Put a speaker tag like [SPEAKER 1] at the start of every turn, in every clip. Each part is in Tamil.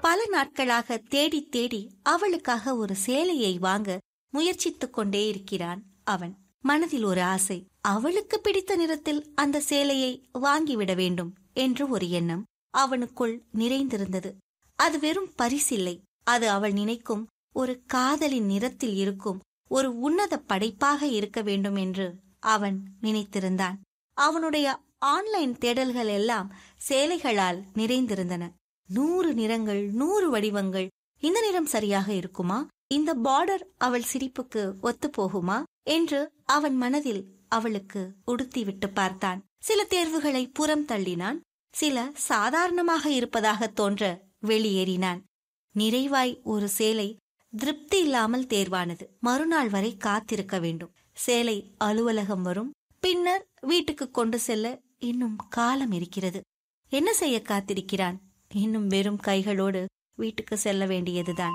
[SPEAKER 1] பல நாட்களாக தேடி தேடி அவளுக்காக ஒரு சேலையை வாங்க முயற்சித்துக் கொண்டே இருக்கிறான் அவன் மனதில் ஒரு ஆசை அவளுக்கு பிடித்த நிறத்தில் அந்த சேலையை வாங்கிவிட வேண்டும் என்று ஒரு எண்ணம் அவனுக்குள் நிறைந்திருந்தது அது வெறும் பரிசில்லை அது அவள் நினைக்கும் ஒரு காதலின் நிறத்தில் இருக்கும் ஒரு உன்னத படைப்பாக இருக்க வேண்டும் என்று அவன் நினைத்திருந்தான் அவனுடைய ஆன்லைன் தேடல்கள் எல்லாம் சேலைகளால் நிறைந்திருந்தன நூறு நிறங்கள் நூறு வடிவங்கள் இந்த நிறம் சரியாக இருக்குமா இந்த பார்டர் அவள் சிரிப்புக்கு ஒத்துப் போகுமா என்று அவன் மனதில் அவளுக்கு உடுத்திவிட்டு பார்த்தான் சில தேர்வுகளை புறம் தள்ளினான் சில சாதாரணமாக இருப்பதாக தோன்ற வெளியேறினான் நிறைவாய் ஒரு சேலை திருப்தி இல்லாமல் தேர்வானது மறுநாள் வரை காத்திருக்க வேண்டும் சேலை அலுவலகம் வரும் பின்னர் வீட்டுக்கு கொண்டு செல்ல இன்னும் காலம் இருக்கிறது என்ன செய்ய காத்திருக்கிறான் இன்னும் வெறும் கைகளோடு வீட்டுக்கு செல்ல வேண்டியதுதான்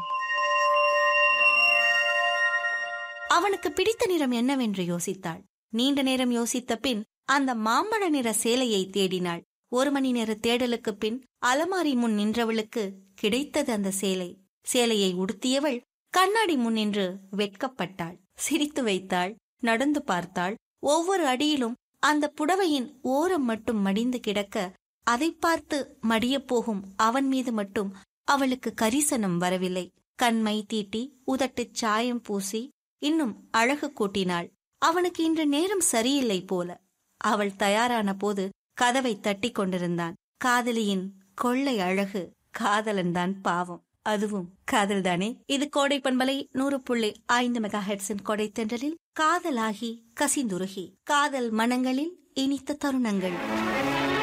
[SPEAKER 1] அவனுக்கு பிடித்த நிறம் என்னவென்று யோசித்தாள் நீண்ட நேரம் யோசித்த பின் அந்த மாம்பழ நிற சேலையை தேடினாள் ஒரு மணி நேர தேடலுக்கு பின் அலமாரி முன் நின்றவளுக்கு கிடைத்தது அந்த சேலை சேலையை உடுத்தியவள் கண்ணாடி முன் நின்று வெட்கப்பட்டாள் சிரித்து வைத்தாள் நடந்து பார்த்தாள் ஒவ்வொரு அடியிலும் அந்த புடவையின் ஓரம் மட்டும் மடிந்து கிடக்க அதை பார்த்து மடியப் போகும் அவன் மீது மட்டும் அவளுக்கு கரிசனம் வரவில்லை கண்மை தீட்டி உதட்டுச் சாயம் பூசி இன்னும் அழகு கூட்டினாள் அவனுக்கு இன்று நேரம் சரியில்லை போல அவள் தயாரான போது கதவை தட்டி கொண்டிருந்தான் காதலியின் கொள்ளை அழகு காதலன்தான் பாவம் அதுவும் காதல்தானே இது கோடை பண்பலை நூறு புள்ளி ஐந்து மெகா ஹெட்ஸின் கொடை தென்றலில் காதலாகி கசிந்துருகி காதல் மனங்களில் இனித்த தருணங்கள்